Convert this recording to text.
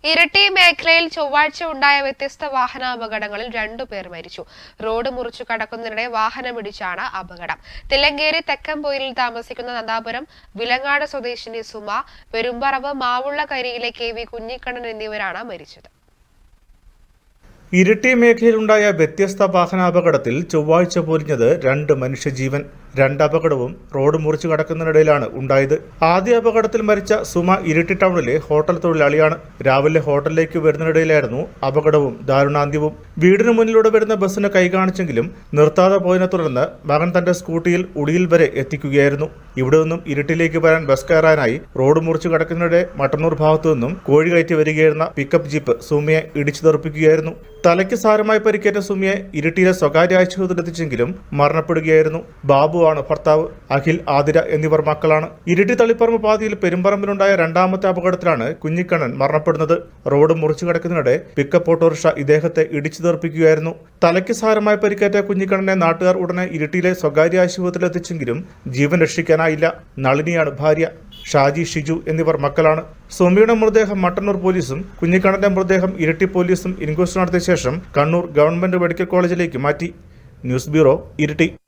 ഇരട്ടി മേഖലയിൽ ചൊവ്വാഴ്ച ഉണ്ടായ വ്യത്യസ്ത വാഹനാപകടങ്ങളിൽ രണ്ടുപേർ മരിച്ചു റോഡ് മുറിച്ചു കടക്കുന്നതിനിടെ വാഹനമിടിച്ചാണ് അപകടം തില്ലങ്കേരി തെക്കംപൊയിലിൽ താമസിക്കുന്ന നന്ദാപുരം വിലങ്ങാട് സ്വദേശിനി സുമ പെരുമ്പറവ് മാവുള്ളകരിയിലെ കെ വി കുഞ്ഞിക്കണ്ണൻ എന്നിവരാണ് മരിച്ചത് ഇരിട്ടി മേഖലയിലുണ്ടായ വ്യത്യസ്ത വാഹനാപകടത്തിൽ ചൊവ്വാഴ്ച പൊലിഞ്ഞത് രണ്ട് മനുഷ്യജീവൻ രണ്ട് അപകടവും റോഡ് മുറിച്ചു കടക്കുന്നതിനിടയിലാണ് ഉണ്ടായത് ആദ്യ അപകടത്തിൽ മരിച്ച സുമ ഇരിട്ടി ടൗണിലെ ഹോട്ടൽ തൊഴിലാളിയാണ് രാവിലെ ഹോട്ടലിലേക്ക് വരുന്നതിനിടയിലായിരുന്നു അപകടവും ദാരുണാന്ത്യവും വീടിന് മുന്നിലൂടെ വരുന്ന ബസ്സിന് കൈ കാണിച്ചെങ്കിലും നിർത്താതെ പോയതിനെ തുടർന്ന് മകൻ തന്റെ സ്കൂട്ടിയിൽ ഉടിയിൽ വരെ എത്തിക്കുകയായിരുന്നു ഇവിടെ നിന്നും ഇരിട്ടിലേക്ക് വരാൻ ബസ് കയറാനായി റോഡ് മുറിച്ചു കടക്കുന്നതിനിടെ മട്ടന്നൂർ ഭാഗത്തു നിന്നും കോഴി കയറ്റി വരികയായിരുന്ന പിക്കപ്പ് ജീപ്പ് സുമിയെ ഇടിച്ചു തെറിപ്പിക്കുകയായിരുന്നു തലയ്ക്ക് സാരമായി പരിക്കേറ്റ സുമിയെ ഇരിട്ടിയിലെ സ്വകാര്യ ആശുപത്രിയിലെത്തിച്ചെങ്കിലും മരണപ്പെടുകയായിരുന്നു ബാബുവാണ് ഭർത്താവ് അഖിൽ ആതിര എന്നിവർ മക്കളാണ് ഇരിട്ടി തളിപ്പറമ്പ് പാതയിൽ പെരുമ്പറമ്പിലുണ്ടായ രണ്ടാമത്തെ അപകടത്തിലാണ് കുഞ്ഞിക്കണ്ണൻ മരണപ്പെടുന്നത് റോഡ് മുറിച്ചു കിടക്കുന്നതിനിടെ പിക്കപ്പ് ഓട്ടോറിക്ഷ ഇദ്ദേഹത്തെ ഇടിച്ചു തെറിപ്പിക്കുകയായിരുന്നു തലയ്ക്ക് സാരമായി പരിക്കേറ്റ കുഞ്ഞിക്കണ്ണനെ നാട്ടുകാർ ഉടനെ ഇരിട്ടിയിലെ സ്വകാര്യ ആശുപത്രിയിൽ എത്തിച്ചെങ്കിലും ജീവൻ രക്ഷിക്കാനായില്ല നളിനിയാണ് ഭാര്യ ഷാജി ഷിജു എന്നിവർ മക്കളാണ് സുമിയുടെ മൃതദേഹം മട്ടന്നൂർ പോലീസും കുഞ്ഞിക്കണ്ണന്റെ മൃതദേഹം ഇരട്ടി പോലീസും ഇൻക്വസ്റ്റ് നടത്തിയ ശേഷം കണ്ണൂർ ഗവൺമെന്റ് മെഡിക്കൽ കോളേജിലേക്ക് മാറ്റി ന്യൂസ് ബ്യൂറോ ഇരിട്ടി